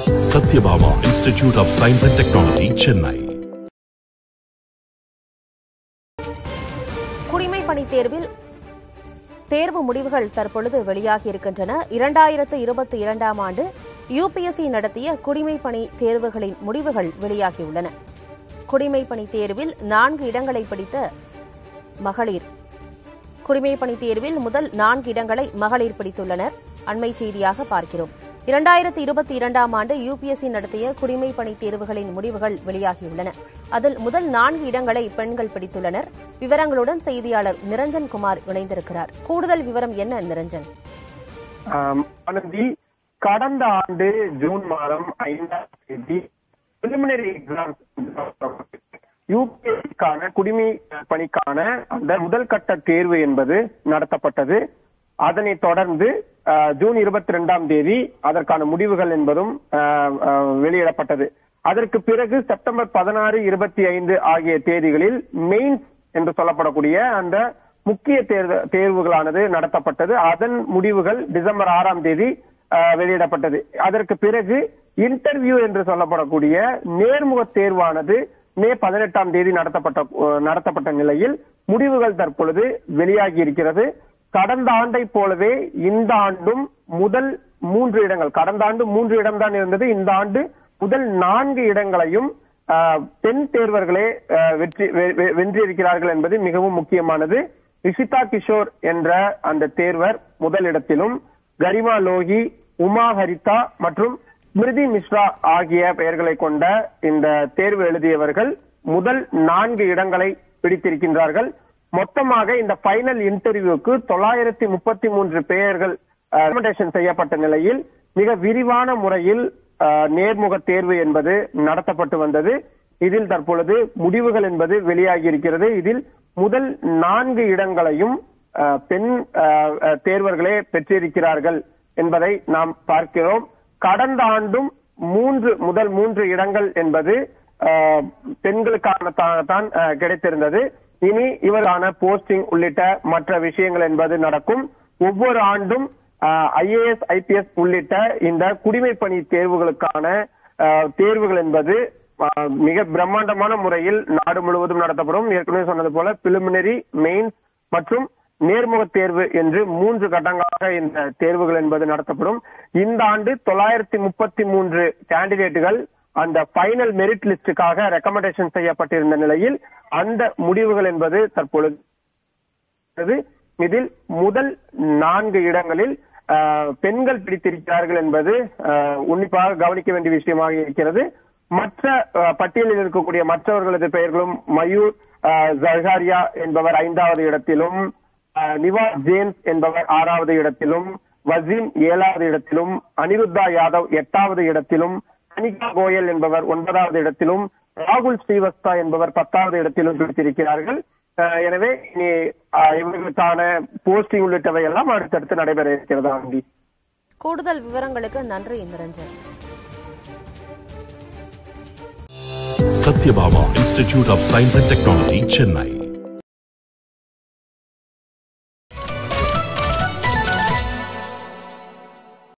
Satyabhama Institute of Science and Technology Chennai குடிமை பணி தேர்வில் தேர்வு முடிவுகள் தற்பொழுது வெளியாகி இருக்கின்றன இரண்டாயிரத்து இருபத்தி இரண்டாம் ஆண்டு யுபிஎஸ்சி நடத்திய குடிமை பணி தேர்வுகளின் முடிவுகள் வெளியாகியுள்ளன குடிமை பணி தேர்வில் நான்கு இடங்களை பிடித்த மகளிர் குடிமை பணி தேர்வில் முதல் நான்கு இடங்களை மகளிர் பிடித்துள்ளனர் அண்மை செய்தியாக பார்க்கிறோம் இரண்டாயிரத்து இருபத்தி இரண்டாம் ஆண்டு யுபிஎஸ்சி நடத்திய குடிமை பணி தேர்வுகளின் முடிவுகள் வெளியாகியுள்ளன அதில் முதல் நான்கு இடங்களை பெண்கள் பிடித்துள்ளனர் விவரங்களுடன் செய்தியாளர் நிரஞ்சன் குமார் இணைந்திருக்கிறார் கூடுதல் விவரம் என்ன நிரஞ்சன் ஆம், ஆனந்தி கடந்த ஆண்டு ஜூன் மாதம் ஐந்தாம் தேதி பிரிலிமினரி எக்ஸாம்ஸ் யூபிஎஸ்சிக்கான குடிமை பணிக்கான அந்த முதல் கட்ட தேர்வு என்பது நடத்தப்பட்டது அதனைத் தொடர்ந்து ஆஹ், ஜூன் இருபத்தி ரெண்டாம் தேதி அதற்கான முடிவுகள் என்பதும் ஆஹ், ஆஹ், வெளியிடப்பட்டது அதற்கு பிறகு செப்டம்பர் பதினாறு இருபத்தி ஐந்து ஆகிய தேதிகளில் மெயின்ஸ் என்று சொல்லப்படக்கூடிய அந்த முக்கிய தேர்வு தேர்வுகளானது நடத்தப்பட்டது அதன் முடிவுகள் டிசம்பர் ஆறாம் தேதி ஆஹ், வெளியிடப்பட்டது அதற்கு பிறகு இன்டர்வியூ என்று சொல்லப்படக்கூடிய நேர்முக தேர்வானது மே பதினெட்டாம் தேதி நடத்தப்பட்ட அஹ், நடத்தப்பட்ட நிலையில் முடிவுகள் தற்பொழுது வெளியாகி இருக்கிறது கடந்த ஆண்டை போலவே இந்த ஆண்டும் முதல் மூன்று இடங்கள் கடந்த ஆண்டு மூன்று இடம்தான் இருந்தது இந்த ஆண்டு முதல் நான்கு இடங்களையும் ஆஹ், பெண் தேர்வர்களே ஆஹ், வெற்றி வெ- வெ- வென்றிருக்கிறார்கள் என்பது மிகவும் முக்கியமானது ரிஷிதா கிஷோர் என்ற அந்த தேர்வர் முதலிடத்திலும் கரிமா லோகி உமா ஹரிதா மற்றும் ஸ்மிருதி மிஸ்ரா ஆகிய பெயர்களை கொண்ட இந்த தேர்வு எழுதியவர்கள் முதல் நான்கு இடங்களை பிடித்திருக்கின்றார்கள் மொத்தமாக இந்த ஃபைனல் இன்டர்வியூக்கு தொள்ளாயிரத்தி முப்பத்தி மூன்று பெயர்கள் ரெக்கமெண்டேஷன் செய்யப்பட்ட நிலையில் மிக விரிவான முறையில் அஹ், நேர்முக தேர்வு என்பது நடத்தப்பட்டு வந்தது இதில் தற்பொழுது முடிவுகள் என்பது வெளியாகி இருக்கிறது இதில் முதல் நான்கு இடங்களையும் அஹ், பெண் அஹ், அஹ், தேர்வர்களே பெற்றிருக்கிறார்கள் என்பதை நாம் பார்க்கிறோம் கடந்த ஆண்டும் மூன்று முதல் மூன்று இடங்கள் என்பது அஹ், பெண்களுக்கான தா- தான் அஹ், கிடைத்திருந்தது இனி இவரான போஸ்டிங் உள்ளிட்ட மற்ற விஷயங்கள் என்பது நடக்கும் ஒவ்வொரு ஆண்டும் ஐஏஎஸ் ஐபிஎஸ் உள்ளிட்ட இந்த குடிமை பணி தேர்வுகளுக்கான அஹ், தேர்வுகள் என்பது அஹ், மிக பிரம்மாண்டமான முறையில் நாடு முழுவதும் நடத்தப்படும் ஏற்கனவே சொன்னது போல பிலிமினரி மெயின்ஸ் மற்றும் நேர்முக தேர்வு என்று மூன்று கட்டங்களாக இந்த தேர்வுகள் என்பது நடத்தப்படும் இந்த ஆண்டு தொள்ளாயிரத்தி முப்பத்தி மூன்று கேண்டிடேட்டுகள் அந்த ஃபைனல் மெரிட் லிஸ்டுக்காக ரெக்கமெண்டேஷன் செய்யப்பட்டிருந்த நிலையில் அந்த முடிவுகள் என்பது தற்பொழுது இருக்கிறது. இதில் முதல் நான்கு இடங்களில் ஆஹ், பெண்கள் பிடித்திருக்கிறார்கள் என்பது ஆஹ், உன்னிப்பாக கவனிக்க வேண்டிய விஷயமாக இருக்கிறது மற்ற ஆஹ், பட்டியலில் இருக்கக்கூடிய மற்றவர்களது பெயர்களும் மயூர் ஆஹ், ஜஹாரியா என்பவர் ஐந்தாவது இடத்திலும் ஆஹ், நிவா ஜேம்ஸ் என்பவர் ஆறாவது இடத்திலும் வசீம் ஏழாவது இடத்திலும் அனிருத்தா யாதவ் எட்டாவது இடத்திலும் கனிகா கோயல் என்பவர் ஒன்பதாவது இடத்திலும் ராகுல் ஸ்ரீவஸ்தா என்பவர் பத்தாவது இடத்திலும் பிடித்திருக்கிறார்கள் அஹ் எனவே இனி அஹ், இவர்களுக்கான போஸ்டிங் உள்ளிட்டவை எல்லாம் அடுத்தடுத்து நடைபெற இருக்கிறது ஆண்டி கூடுதல் விவரங்களுக்கு நன்றி Niranjan Sathyabama Institute of Science and Technology Chennai